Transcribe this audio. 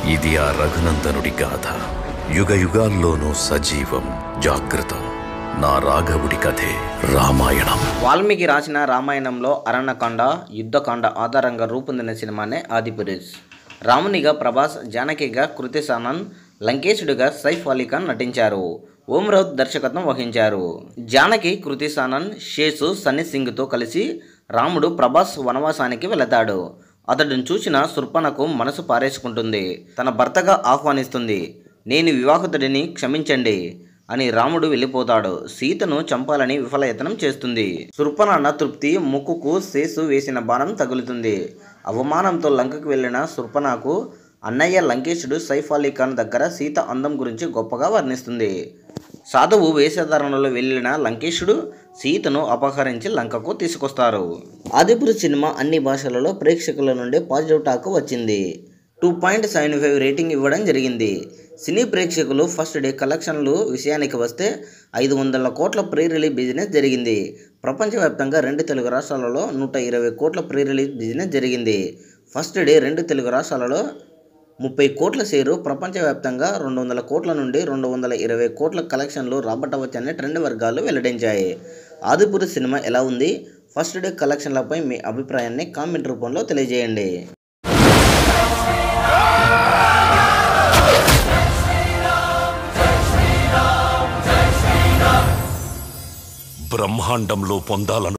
ఇది ఆ రఘునందనుడి గాథ యుగ యుగాల్లోనూ సజీవం జాగృతం నా రాఘవుడి కథే రామాయణం వాల్మీకి రాసిన రామాయణంలో అరణ్యకాండ యుద్ధకాండ ఆధారంగా రూపొందిన సినిమానే ఆదిపురుష్ రామునిగా ప్రభాస్ జానకిగా కృతి సానన్ లంకేశుడిగా సైఫ్ అలీ ఖాన్ నటించారు ఓం రౌత్ దర్శకత్వం వహించారు జానకి కృతి సానన్ షేసు సన్నీ సింగ్తో కలిసి రాముడు ప్రభాస్ వనవాసానికి వెళతాడు అతడిని చూసిన సుర్పణకు మనసు పారేసుకుంటుంది తన భర్తగా ఆహ్వానిస్తుంది నేను వివాహితుడిని క్షమించండి అని రాముడు వెళ్ళిపోతాడు సీతను చంపాలని విఫలయత్నం చేస్తుంది సుర్పనన్న తృప్తి ముక్కుకు శేసు వేసిన బాణం తగులుతుంది అవమానంతో లంకకు వెళ్ళిన సుర్పనకు అన్నయ్య లంకేశుడు సైఫ్ అలీ ఖాన్ దగ్గర సీత అందం గురించి గొప్పగా వర్ణిస్తుంది సాధువు వేషధారణలో వెళ్ళిన లంకేశుడు సీతను అపహరించి లంకకు తీసుకొస్తారు ఆదిపురు సినిమా అన్ని భాషలలో ప్రేక్షకుల నుండి పాజిటివ్ టాక్ వచ్చింది two point seven five rating ఇవ్వడం జరిగింది సినీ ప్రేక్షకులు ఫస్ట్ డే కలెక్షన్లు విషయానికి వస్తే ఐదు వందల కోట్ల ప్రీ రిలీజ్ బిజినెస్ జరిగింది ప్రపంచవ్యాప్తంగా రెండు తెలుగు రాష్ట్రాలలో నూట ఇరవై కోట్ల ప్రీ రిలీజ్ బిజినెస్ జరిగింది ఫస్ట్ డే రెండు తెలుగు రాష్ట్రాలలో ముప్పై కోట్ల షేరు ప్రపంచవ్యాప్తంగా రెండు వందల కోట్ల నుండి రెండు వందల ఇరవై కోట్ల కలెక్షన్లు రాబట్టవచ్చని ట్రెండ్ వర్గాలు వెల్లడించాయి ఆదిపురి సినిమా ఎలా ఉంది ఫస్ట్ డే కలెక్షన్లపై మీ అభిప్రాయాన్ని కామెంట్ రూపంలో తెలియజేయండి బ్రహ్మాండంలో పొందాలను